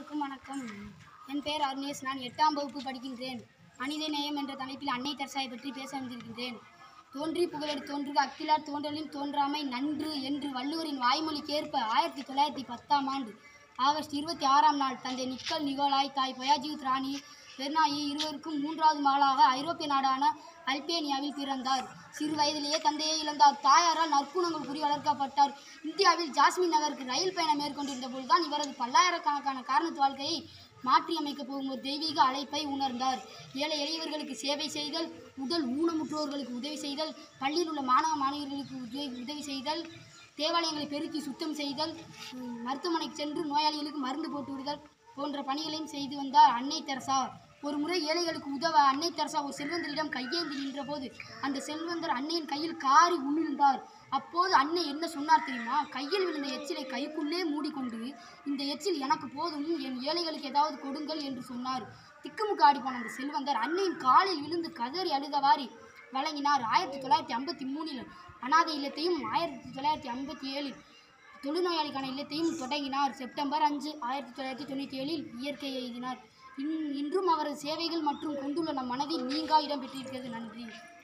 அனைவருக்கும் வணக்கம் என் பெயர் அருணேஷ் நான் எட்டாம் வகுப்பு படிக்கின்றேன் மனித நேயம் என்ற தலைப்பில் அன்னை தர்சாயை பற்றி பேச வந்திருக்கின்றேன் தோன்றி புகழடி தோன்றுக அக்கிலார் தோன்றலின் தோன்றாமை நன்று என்று வள்ளுவரின் வாய்மொழிக்கேற்ப ஆயிரத்தி தொள்ளாயிரத்தி பத்தாம் ஆண்டு ஆகஸ்ட் இருபத்தி ஆறாம் நாள் தந்தை நிக்கல் நிகோலாய் தாய் பயாஜித் ராணி பெர்னாயி இருவருக்கும் மூன்றாவது மகளாக ஐரோப்பிய நாடான அல்பேனியாவில் பிறந்தார் சிறு வயதிலேயே தந்தையை இழந்தார் தாயாரால் நற்குணங்கள் கூறி வளர்க்கப்பட்டார் இந்தியாவில் ஜாஸ்மின் நகருக்கு ரயில் பயணம் மேற்கொண்டிருந்த போதுதான் இவரது பல்லாயிரக்கணக்கான காரணத்து வாழ்க்கையை மாற்றியமைக்கப் போகும் ஒரு தெய்வீக அழைப்பை உணர்ந்தார் ஏழை எளியவர்களுக்கு சேவை செய்தல் உடல் ஊனமுற்றோர்களுக்கு உதவி செய்தல் பள்ளியில் உள்ள மாணவ மாணவியர்களுக்கு உதவி உதவி செய்தல் தேவாலயங்களை பெருக்கி சுத்தம் செய்தல் உம், மருத்துவமனைக்கு சென்று நோயாளிகளுக்கு மருந்து போட்டு விடுதல் போன்ற பணிகளையும் செய்து வந்தார் அன்னை தெரசா ஒரு முறை ஏழைகளுக்கு உதவ அன்னை தெரசா ஒரு செல்வந்தரிடம் கையேந்தி நின்றபோது அந்த செல்வந்தர் அன்னையின் கையில் காரி உமிழ்ந்தார் அப்போது அன்னை என்ன சொன்னார் தெரியுமா கையில் விழுந்த எச்சிலை கைக்குள்ளே மூடிக்கொண்டு இந்த எச்சில் எனக்கு போதும் என் ஏழைகளுக்கு ஏதாவது கொடுங்கள் என்று சொன்னார் திக்குமுக்கு ஆடி போன அந்த செல்வந்தர் அன்னையின் காலில் விழுந்து கதறி அழுதவாரி வழங்கினார் ஆயிரத்தி தொள்ளாயிரத்தி ஐம்பத்தி மூணில் அனாதை இல்லத்தையும் ஆயிரத்தி தொள்ளாயிரத்தி ஐம்பத்தி ஏழில் தொழுநோயாளிக்கான இல்லத்தையும் தொடங்கினார் செப்டம்பர் அஞ்சு ஆயிரத்தி தொள்ளாயிரத்தி தொண்ணூற்றி ஏழில் இயற்கையை எழுதினார் இன் இன்றும் அவரது சேவைகள் மற்றும் கொண்டுள்ள நம் மனதில் நீங்கா இடம் பெற்றிருக்கிறது நன்றி